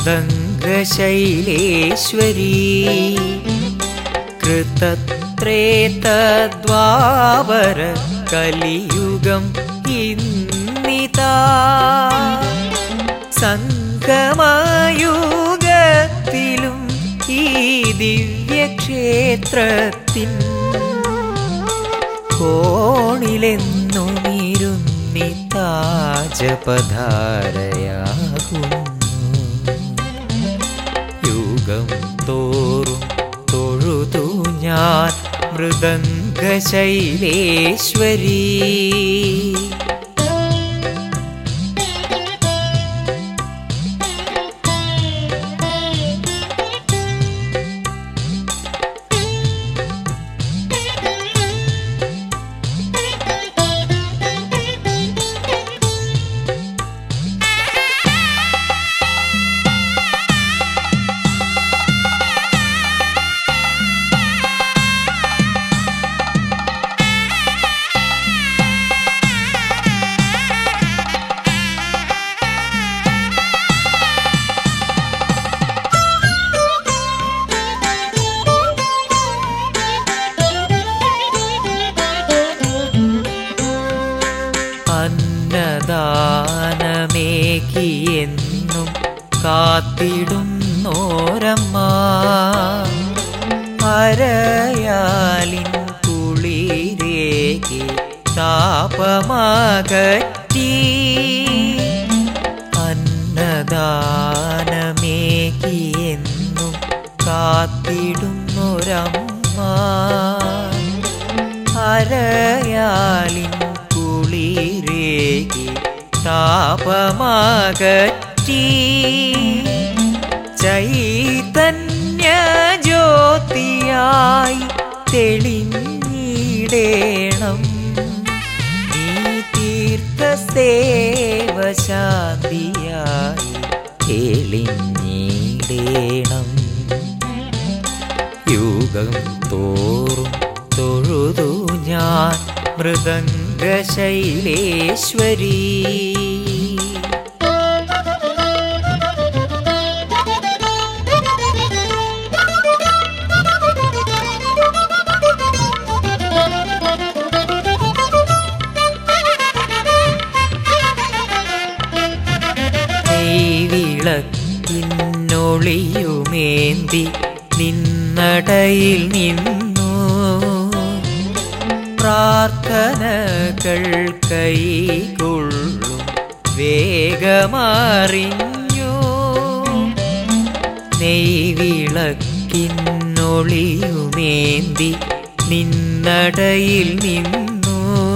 മൃദംഗശൈലേശ്വരീ കൃതത്രേതദ്വാപര കലിയുഗം ഇന്നിതാ സംഗമയുഗത്തിലും ഈ ദിവ്യക്ഷേത്രത്തിൻ കോണിലെന്നുമിരുന്നി താജപധാരയാകുന്നു യുഗം തോറും തൊഴുതു ഞാൻ മൃദംഗശൈലേശ്വരീ അന്നദാനമേകിയെന്നും കാത്തിടുന്നോരമ്മ അരയാലിൻ കുളിരേകി താപമകറ്റി അന്നദാനമേകിയെന്നും കാത്തിടുന്നൊരമ്മ അരയാലിൻ കുളിരേകി താപമകറ്റി ചൈതന്യ ജ്യോതിയായി തെളിഞ്ഞിടേണം നീ തീർത്ഥ സേവ ശാന്തിയായി തെളിഞ്ഞിടേണം യുഗം തോറും തൊഴുതു ഞാൻ മൃദംഗശൈലേശ്വരീ ൊളിയുമേന്തി നിന്നടയിൽ നിന്നു പ്രാർത്ഥനകൾ കൈകൊള്ളും വേഗമറിഞ്ഞു നെയ്വിളക്കിന്നൊളിയുമേന്തി നിന്നടയിൽ നിന്നു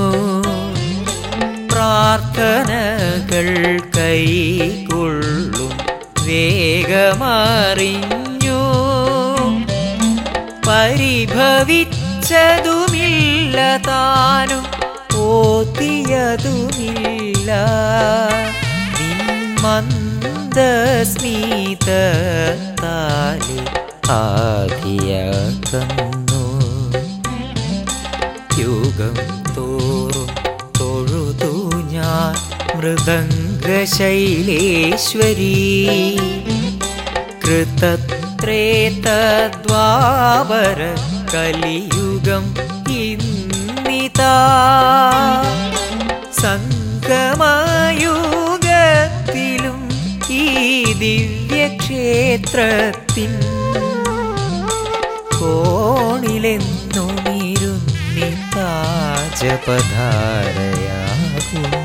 പ്രാർത്ഥനകൾ കൈകൊള്ളും വേഗമറിഞ്ഞു പരിഭവിച്ചതുമില്ല താനും ഓത്തിയതുമില്ല നിന്മന്ദസ്മിതത്താലെ ആദിയാക്കുന്നു യുഗം തോറും തൊഴുതു ഞാൻ മൃദംഗശൈലേശ്വരീ കൃതത്രേതദ്വാപര കലിയുഗം ഇന്നിതാ സംഗമയുഗത്തിലും ഈ ദിവ്യക്ഷേത്രത്തിൻ കോണിലെന്നുമിരുന്നി താജപധാരയാകും